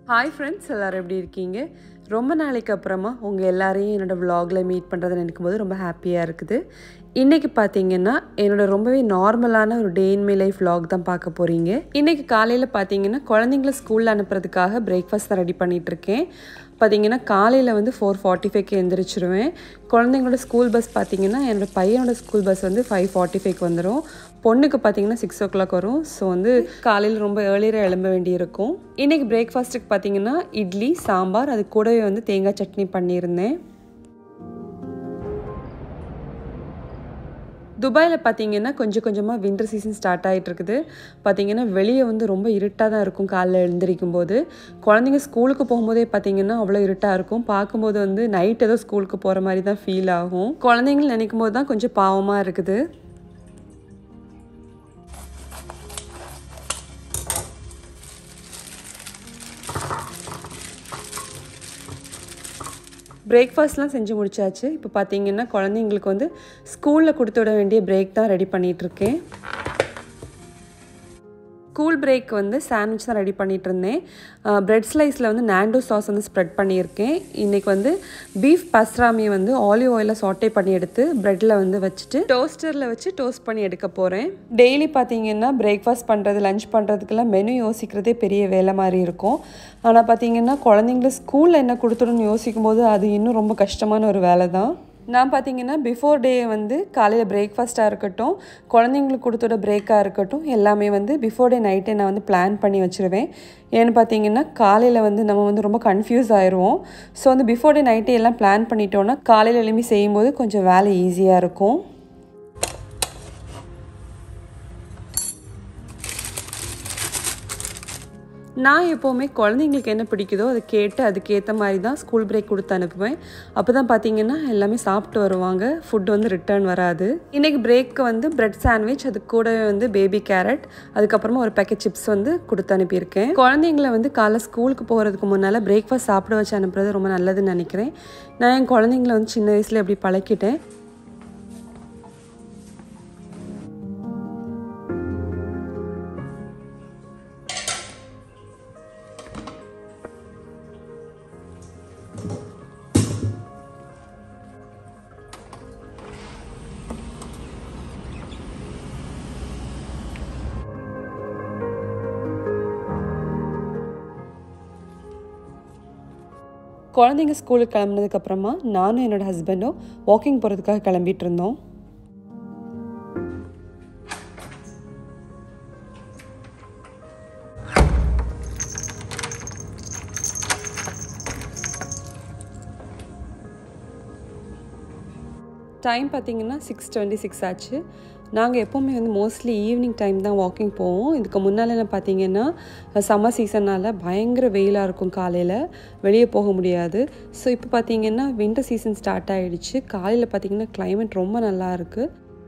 hi friends எல்லோரும் எப்படி இருக்கீங்க ரொம்ப நாளைக்கு அப்புறமா உங்கள் எல்லாரையும் என்னோடய vlogல மீட் பண்ணுறதை நினைக்கும் போது ரொம்ப ஹாப்பியாக இருக்குது இன்றைக்கி பார்த்தீங்கன்னா என்னோட ரொம்பவே நார்மலான ஒரு day in my life vlog தான் பார்க்க போகிறீங்க இன்றைக்கி காலையில் பார்த்தீங்கன்னா குழந்தைங்கள ஸ்கூலில் அனுப்புறதுக்காக பிரேக்ஃபாஸ்ட் தான் ரெடி பண்ணிகிட்டு இருக்கேன் பார்த்தீங்கன்னா காலையில் வந்து ஃபோர் ஃபார்ட்டி ஃபைவ்க்கு எழுந்திரிச்சிருவேன் குழந்தைங்களோட ஸ்கூல் பஸ் பார்த்தீங்கன்னா என்னோட பையனோட ஸ்கூல் பஸ் வந்து ஃபைவ் ஃபார்ட்டி ஃபைவ்க்கு வந்துடும் பொண்ணுக்கு பார்த்தீங்கன்னா சிக்ஸ் ஓ கிளாக் வரும் ஸோ வந்து காலையில் ரொம்ப ஏர்லியராக எழும்ப வேண்டியிருக்கும் இன்றைக்கி பிரேக்ஃபாஸ்ட்டுக்கு பார்த்தீங்கன்னா இட்லி சாம்பார் அது கூடவே வந்து தேங்காய் சட்னி பண்ணியிருந்தேன் துபாயில் பார்த்தீங்கன்னா கொஞ்சம் கொஞ்சமாக வின்டர் சீசன் ஸ்டார்ட் ஆகிட்டு இருக்குது பார்த்தீங்கன்னா வெளியே வந்து ரொம்ப இருட்டாக தான் இருக்கும் காலைல எழுந்திரிக்கும் போது குழந்தைங்க ஸ்கூலுக்கு போகும்போதே பார்த்தீங்கன்னா அவ்வளோ இருட்டாக இருக்கும் பார்க்கும்போது வந்து நைட் ஏதோ ஸ்கூலுக்கு போகிற மாதிரி தான் ஃபீல் ஆகும் குழந்தைங்கள நினைக்கும் போது தான் கொஞ்சம் பாவமாக இருக்குது பிரேக்ஃபாஸ்ட்லாம் செஞ்சு முடிச்சாச்சு இப்போ பார்த்தீங்கன்னா குழந்தைங்களுக்கு வந்து ஸ்கூலில் கொடுத்து விட வேண்டிய பிரேக் தான் ரெடி பண்ணிகிட்ருக்கேன் ஸ்கூல் பிரேக் வந்து சாண்ட்விச் தான் ரெடி பண்ணிகிட்டு இருந்தேன் ப்ரெட் ஸ்லைஸில் வந்து நாண்டோ சாஸ் வந்து ஸ்ப்ரெட் பண்ணியிருக்கேன் இன்றைக்கி வந்து பீஃப் பஸ்ராமியை வந்து ஆலிவ் ஆயிலில் சாட்டே பண்ணி எடுத்து ப்ரெட்டில் வந்து வச்சுட்டு டோஸ்டரில் வச்சு டோஸ்ட் பண்ணி எடுக்க போகிறேன் டெய்லி பார்த்தீங்கன்னா பிரேக்ஃபாஸ்ட் பண்ணுறது லஞ்ச் பண்ணுறதுக்கெல்லாம் மெனு யோசிக்கிறதே பெரிய வேலை மாதிரி இருக்கும் ஆனால் பார்த்தீங்கன்னா குழந்தைங்கள ஸ்கூலில் என்ன கொடுத்துடணும்னு யோசிக்கும் போது அது இன்னும் ரொம்ப கஷ்டமான ஒரு வேலை தான் நான் பார்த்தீங்கன்னா பிஃபோர் டே வந்து காலையில் பிரேக்ஃபாஸ்ட்டாக இருக்கட்டும் குழந்தைங்களுக்கு கொடுத்துட பிரேக்காக இருக்கட்டும் எல்லாமே வந்து பிஃபோர் டே நைட்டே நான் வந்து பிளான் பண்ணி வச்சுருவேன் ஏன்னு பார்த்தீங்கன்னா காலையில் வந்து நம்ம வந்து ரொம்ப கன்ஃபியூஸ் ஆயிடுவோம் ஸோ வந்து பிஃபோர் டே நைட்டே எல்லாம் பிளான் பண்ணிட்டோன்னா காலையில் எழும்பி செய்யும்போது கொஞ்சம் வேலை ஈஸியாக இருக்கும் நான் எப்போவுமே குழந்தைங்களுக்கு என்ன பிடிக்குதோ அதை கேட்டு அதுக்கேற்ற மாதிரி தான் ஸ்கூல் பிரேக் கொடுத்து அனுப்புவேன் அப்போ தான் பார்த்தீங்கன்னா எல்லாமே சாப்பிட்டு வருவாங்க ஃபுட் வந்து ரிட்டர்ன் வராது இன்றைக்கி பிரேக்கு வந்து பிரெட் சாண்ட்விச் அது கூடவே வந்து பேபி கேரட் அதுக்கப்புறமா ஒரு பேக்கெட் சிப்ஸ் வந்து கொடுத்து அனுப்பியிருக்கேன் குழந்தைங்கள வந்து காலைல ஸ்கூலுக்கு போகிறதுக்கு முன்னால் பிரேக்ஃபாஸ்ட் சாப்பிட வச்சு அனுப்புறது ரொம்ப நல்லதுன்னு நினைக்கிறேன் நான் என் குழந்தைங்கள வந்து சின்ன வயசில் எப்படி பழக்கிட்டேன் குழந்தைங்க ஸ்கூலுக்கு கிளம்புனதுக்கப்புறமா நானும் என்னோடய ஹஸ்பண்டும் வாக்கிங் போகிறதுக்காக கிளம்பிட்டு இருந்தோம் டைம் பார்த்தீங்கன்னா சிக்ஸ் டுவெண்ட்டி சிக்ஸ் ஆச்சு நாங்கள் எப்போவுமே வந்து மோஸ்ட்லி ஈவினிங் டைம் தான் வாக்கிங் போவோம் இதுக்கு முன்னால் என்ன பார்த்தீங்கன்னா சம்மர் சீசனால் பயங்கர வெயிலாக இருக்கும் காலையில் வெளியே போக முடியாது ஸோ இப்போ பார்த்தீங்கன்னா வின்டர் சீசன் ஸ்டார்ட் ஆகிடுச்சு காலையில் பார்த்தீங்கன்னா கிளைமேட் ரொம்ப நல்லா இருக்குது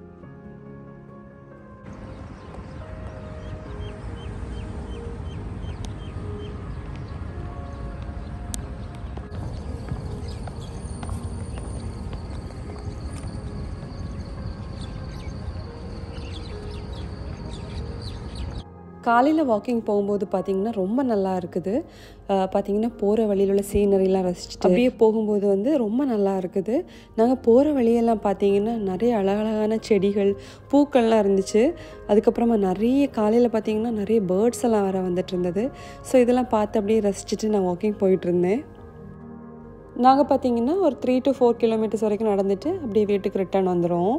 காலையில் வாக்கிங் போகும்போது பார்த்திங்கன்னா ரொம்ப நல்லா இருக்குது பார்த்திங்கன்னா போகிற வழியில் உள்ள சீனரிலாம் ரசிச்சுட்டு அப்படியே போகும்போது வந்து ரொம்ப நல்லா இருக்குது நாங்கள் போகிற வழியெல்லாம் பார்த்திங்கன்னா நிறைய அழகழகான செடிகள் பூக்கள்லாம் இருந்துச்சு அதுக்கப்புறமா நிறைய காலையில் பார்த்திங்கன்னா நிறைய பேர்ட்ஸ் எல்லாம் வர வந்துட்டு இருந்தது ஸோ இதெல்லாம் பார்த்து அப்படியே ரசிச்சுட்டு நான் வாக்கிங் போயிட்டு இருந்தேன் நாங்கள் பார்த்திங்கன்னா ஒரு த்ரீ டு ஃபோர் கிலோமீட்டர்ஸ் வரைக்கும் நடந்துட்டு அப்படியே வீட்டுக்கு ரிட்டர்ன் வந்துடும்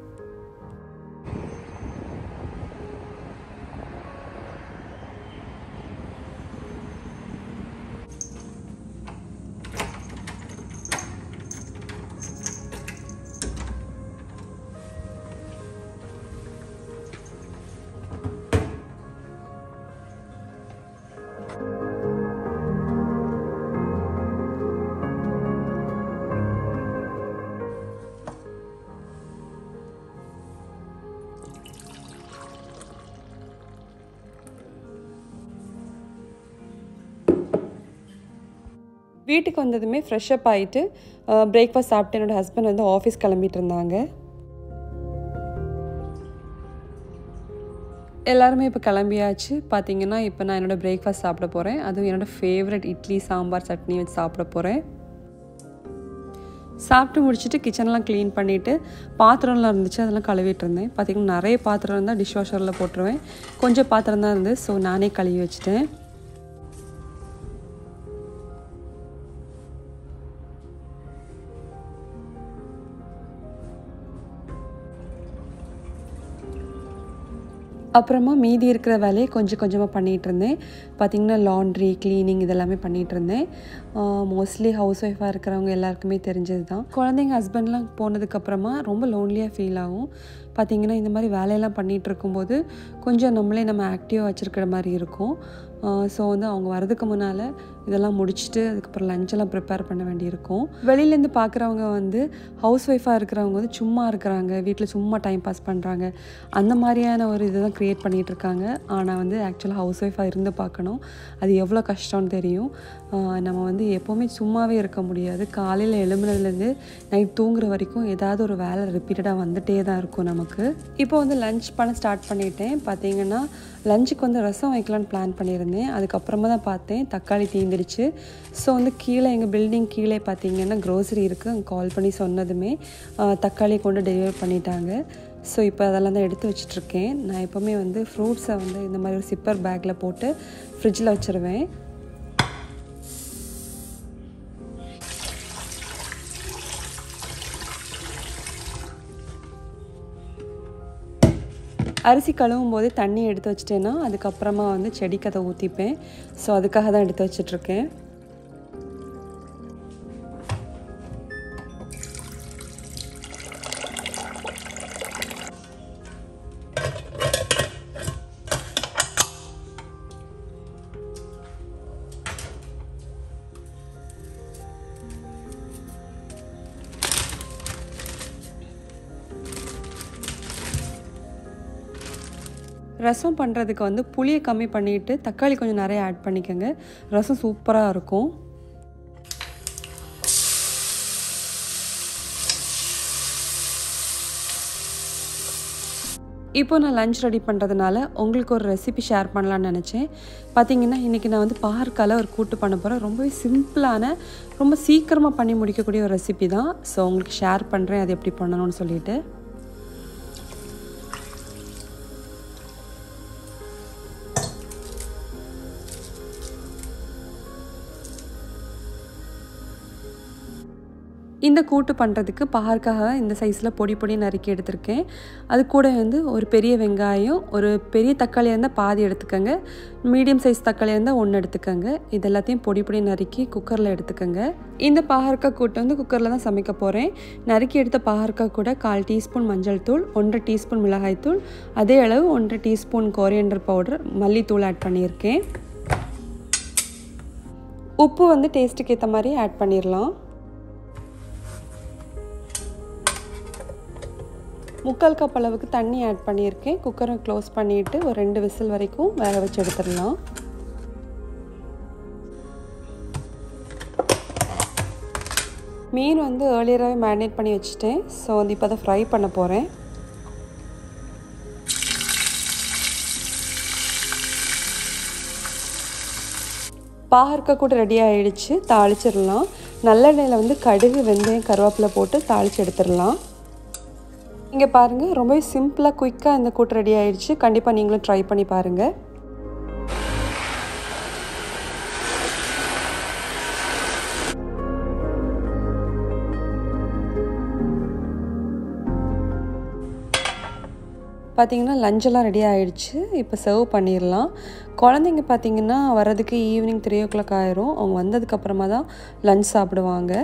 வீட்டுக்கு வந்ததுமே ஃப்ரெஷ்அப் ஆகிட்டு பிரேக்ஃபாஸ்ட் சாப்பிட்டு என்னோடய ஹஸ்பண்ட் வந்து ஆஃபீஸ் கிளம்பிட்டு இருந்தாங்க எல்லாருமே இப்போ கிளம்பியாச்சு பார்த்தீங்கன்னா இப்போ நான் என்னோடய பிரேக்ஃபாஸ்ட் சாப்பிட போகிறேன் அதுவும் என்னோடய ஃபேவரட் இட்லி சாம்பார் சட்னி வச்சு சாப்பிட போகிறேன் சாப்பிட்டு முடிச்சுட்டு கிச்சன்லாம் க்ளீன் பண்ணிவிட்டு பாத்திரம்லாம் இருந்துச்சு அதெல்லாம் கழுவிட்டு இருந்தேன் பார்த்திங்கன்னா நிறைய பாத்திரம் இருந்தால் டிஷ் வாஷரில் போட்டுருவேன் கொஞ்சம் பாத்திரம் தான் இருந்து ஸோ நானே கழுவி வச்சுட்டேன் அப்புறமா மீதி இருக்கிற வேலையை கொஞ்சம் கொஞ்சமாக பண்ணிகிட்டு இருந்தேன் பார்த்திங்கன்னா லாண்ட்ரி க்ளீனிங் இதெல்லாமே பண்ணிகிட்டு இருந்தேன் மோஸ்ட்லி ஹவுஸ் ஒய்ஃபாக இருக்கிறவங்க எல்லாருக்குமே தெரிஞ்சது தான் குழந்தைங்க ஹஸ்பண்ட்லாம் போனதுக்கப்புறமா ரொம்ப லோன்லியாக ஃபீல் ஆகும் பார்த்திங்கன்னா இந்த மாதிரி வேலையெல்லாம் பண்ணிகிட்டு இருக்கும்போது கொஞ்சம் நம்மளே நம்ம ஆக்டிவாக வச்சுருக்கிற மாதிரி இருக்கும் ஸோ வந்து அவங்க வரதுக்கு முன்னால் இதெல்லாம் முடிச்சுட்டு அதுக்கப்புறம் லஞ்செல்லாம் ப்ரிப்பேர் பண்ண வேண்டியிருக்கும் வெளியிலேருந்து பார்க்குறவங்க வந்து ஹவுஸ் ஒய்ஃபாக இருக்கிறவங்க வந்து சும்மா இருக்கிறாங்க வீட்டில் சும்மா டைம் பாஸ் பண்ணுறாங்க அந்த மாதிரியான ஒரு இதை தான் க்ரியேட் பண்ணிகிட்டு இருக்காங்க ஆனால் வந்து ஆக்சுவலாக ஹவுஸ் ஒய்ஃபாக இருந்து பார்க்கணும் அது எவ்வளோ கஷ்டம்னு தெரியும் நம்ம வந்து எப்போவுமே சும்மாவே இருக்க முடியாது காலையில் எழும்புனதுலேருந்து நைட் தூங்குற வரைக்கும் ஏதாவது ஒரு வேலை ரிப்பீட்டடாக வந்துட்டே தான் இருக்கும் நமக்கு இப்போ வந்து லஞ்ச் பண்ண ஸ்டார்ட் பண்ணிட்டேன் பார்த்தீங்கன்னா லஞ்சுக்கு வந்து ரசம் வைக்கலான்னு பிளான் பண்ணியிருந்தேன் அதுக்கப்புறமா தான் பார்த்தேன் தக்காளி தீந்துருச்சு ஸோ வந்து கீழே எங்கள் பில்டிங் கீழே பார்த்தீங்கன்னா க்ரோசரி இருக்குது அங்கே கால் பண்ணி சொன்னதுமே தக்காளி கொண்டு டெலிவரி பண்ணிட்டாங்க ஸோ இப்போ அதெல்லாம் தான் எடுத்து வச்சிட்ருக்கேன் நான் எப்போவுமே வந்து ஃப்ரூட்ஸை வந்து இந்த மாதிரி ஒரு சிப்பர் பேக்கில் போட்டு ஃப்ரிட்ஜில் வச்சுருவேன் அரிசி கழுவும் போது தண்ணி எடுத்து வச்சிட்டேன்னா அதுக்கப்புறமா வந்து செடிக்கு அதை ஊற்றிப்பேன் ஸோ அதுக்காக தான் எடுத்து வச்சிட்ருக்கேன் ரசம் பண்ணுறதுக்கு வந்து புளியை கம்மி பண்ணிவிட்டு தக்காளி கொஞ்சம் நிறைய ஆட் பண்ணிக்கோங்க ரசம் சூப்பராக இருக்கும் இப்போ நான் லஞ்ச் ரெடி பண்ணுறதுனால உங்களுக்கு ஒரு ரெசிபி ஷேர் பண்ணலான்னு நினச்சேன் பார்த்தீங்கன்னா இன்றைக்கி நான் வந்து பாகற்கால ஒரு கூட்டு பண்ண போகிறேன் ரொம்பவே சிம்பிளான ரொம்ப சீக்கிரமாக பண்ணி முடிக்கக்கூடிய ஒரு ரெசிபி தான் ஸோ உங்களுக்கு ஷேர் பண்ணுறேன் அது எப்படி பண்ணணும்னு சொல்லிட்டு இந்த கூட்டு பண்ணுறதுக்கு பாகற்காக இந்த சைஸில் பொடி பொடி நறுக்கி எடுத்திருக்கேன் அது கூட வந்து ஒரு பெரிய வெங்காயம் ஒரு பெரிய தக்காளியாக இருந்தால் பாதி எடுத்துக்கோங்க மீடியம் சைஸ் தக்காளியாக இருந்தால் ஒன்று எடுத்துக்கோங்க இது எல்லாத்தையும் பொடி பொடி நறுக்கி குக்கரில் எடுத்துக்கோங்க இந்த பாகற்காய் கூட்டை வந்து குக்கரில் தான் சமைக்க போகிறேன் நறுக்கி எடுத்த பாகற்காய் கூட கால் டீஸ்பூன் மஞ்சள் தூள் ஒன்றரை டீஸ்பூன் மிளகாய் தூள் அதே அளவு ஒன்றரை டீஸ்பூன் கோரியண்டர் பவுடர் மல்லித்தூள் ஆட் பண்ணியிருக்கேன் உப்பு வந்து டேஸ்ட்டுக்கு ஏற்ற மாதிரி ஆட் பண்ணிடலாம் முக்கால் கப் அளவுக்கு தண்ணி ஆட் பண்ணியிருக்கேன் குக்கரை க்ளோஸ் பண்ணிவிட்டு ஒரு ரெண்டு விசில் வரைக்கும் வேக வச்சு எடுத்துடலாம் மீன் வந்து ஏர்லியராகவே மேரினேட் பண்ணி வச்சுட்டேன் ஸோ வந்து இப்போ அதை ஃப்ரை பண்ண போகிறேன் பாகற்காய் கூட ரெடி ஆகிடுச்சு தாளிச்சிடலாம் நல்லெண்ணெயில் வந்து கடுகு வெந்தயம் கருவேப்பிலை போட்டு தாளித்து எடுத்துடலாம் இங்கே பாருங்கள் ரொம்பவே சிம்பிளாக குயிக்காக இந்த கூட்டு ரெடி ஆயிடுச்சு கண்டிப்பாக நீங்களும் ட்ரை பண்ணி பாருங்கள் பார்த்தீங்கன்னா லஞ்செல்லாம் ரெடி ஆகிடுச்சு இப்போ சர்வ் பண்ணிடலாம் குழந்தைங்க பார்த்தீங்கன்னா வர்றதுக்கு ஈவினிங் த்ரீ ஓ கிளாக் ஆயிரும் அவங்க வந்ததுக்கப்புறமா தான் லஞ்ச் சாப்பிடுவாங்க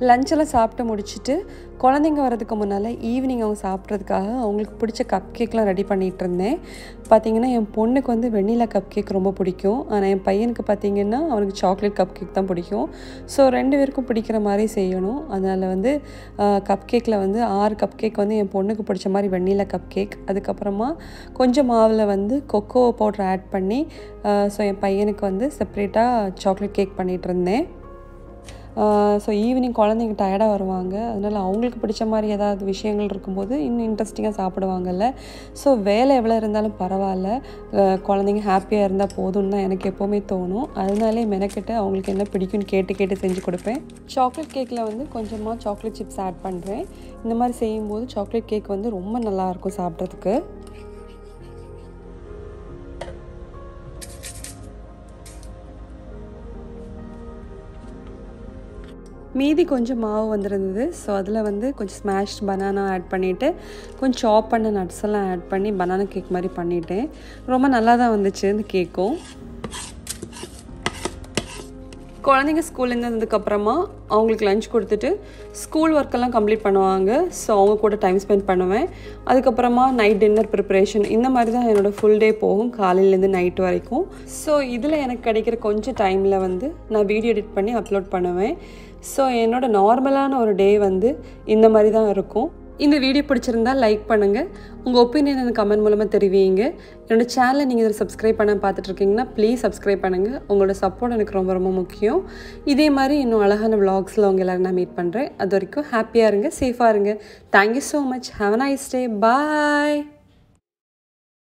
லஞ்செல்லாம் சாப்பிட்டு முடிச்சுட்டு குழந்தைங்க வரதுக்கு முன்னால் ஈவினிங் அவங்க சாப்பிட்றதுக்காக அவங்களுக்கு பிடிச்ச கப் கேக்லாம் ரெடி பண்ணிகிட்டு இருந்தேன் பார்த்தீங்கன்னா என் பொண்ணுக்கு வந்து வெண்ணிலா கப் கேக் ரொம்ப பிடிக்கும் ஆனால் என் பையனுக்கு பார்த்தீங்கன்னா அவனுக்கு சாக்லேட் கப் கேக் தான் பிடிக்கும் ஸோ ரெண்டு பேருக்கும் பிடிக்கிற மாதிரி செய்யணும் அதனால் வந்து கப் கேக்கில் வந்து ஆறு கப் கேக் வந்து என் பொண்ணுக்கு பிடிச்ச மாதிரி வெண்ணிலா கப் கேக் அதுக்கப்புறமா கொஞ்சம் மாவில் வந்து கொக்கோ பவுடர் ஆட் பண்ணி ஸோ என் பையனுக்கு வந்து செப்ரேட்டாக சாக்லேட் கேக் பண்ணிகிட்டு இருந்தேன் ஸோ ஈவினிங் குழந்தைங்க டயர்டாக வருவாங்க அதனால் அவங்களுக்கு பிடிச்ச மாதிரி ஏதாவது விஷயங்கள் இருக்கும்போது இன்னும் இன்ட்ரெஸ்டிங்காக சாப்பிடுவாங்கல்ல ஸோ வேலை எவ்வளோ இருந்தாலும் பரவாயில்ல குழந்தைங்க ஹாப்பியாக இருந்தால் போதும்னு தான் எனக்கு எப்போவுமே தோணும் அதனாலே மெனக்கிட்டு அவங்களுக்கு என்ன பிடிக்கும்னு கேட்டு கேட்டு செஞ்சு கொடுப்பேன் சாக்லேட் கேக்கில் வந்து கொஞ்சமாக சாக்லேட் சிப்ஸ் ஆட் பண்ணுறேன் இந்த மாதிரி செய்யும்போது சாக்லேட் கேக் வந்து ரொம்ப நல்லாயிருக்கும் சாப்பிட்றதுக்கு மீதி கொஞ்சம் மாவு வந்திருந்தது ஸோ அதில் வந்து கொஞ்சம் ஸ்மாஷ் பனானா ஆட் பண்ணிவிட்டு கொஞ்சம் சாப் பண்ண நட்ஸ் எல்லாம் ஆட் பண்ணி பனானா கேக் மாதிரி பண்ணிட்டேன் ரொம்ப நல்லா தான் வந்துச்சு இந்த கேக்கும் குழந்தைங்க ஸ்கூல்லேருந்து வந்ததுக்கப்புறமா அவங்களுக்கு லஞ்ச் கொடுத்துட்டு ஸ்கூல் ஒர்க்கெல்லாம் கம்ப்ளீட் பண்ணுவாங்க ஸோ அவங்க கூட டைம் ஸ்பெண்ட் பண்ணுவேன் அதுக்கப்புறமா நைட் டின்னர் ப்ரிப்பரேஷன் இந்த மாதிரி தான் என்னோடய ஃபுல் டே போகும் காலையிலேருந்து நைட் வரைக்கும் ஸோ இதில் எனக்கு கிடைக்கிற கொஞ்சம் டைமில் வந்து நான் வீடியோ எடிட் பண்ணி அப்லோட் பண்ணுவேன் ஸோ என்னோடய நார்மலான ஒரு டே வந்து இந்த மாதிரி தான் இருக்கும் இந்த வீடியோ பிடிச்சிருந்தா லைக் பண்ணுங்கள் உங்கள் ஒப்பீனியன் எனக்கு கமெண்ட் மூலமாக தெரிவிங்க என்னோடய சேனலை நீங்கள் இதில் சப்ஸ்கிரைப் பண்ண பார்த்துட்ருக்கீங்கன்னா ப்ளீஸ் சப்ஸ்கிரைப் பண்ணுங்கள் உங்களோட சப்போர்ட் எனக்கு ரொம்ப ரொம்ப முக்கியம் இதே மாதிரி இன்னும் அழகான விளாக்ஸில் உங்கள் எல்லோரும் நான் மீட் பண்ணுறேன் அது வரைக்கும் ஹாப்பியாக இருங்க சேஃபாக இருங்க thank you so much have a nice day bye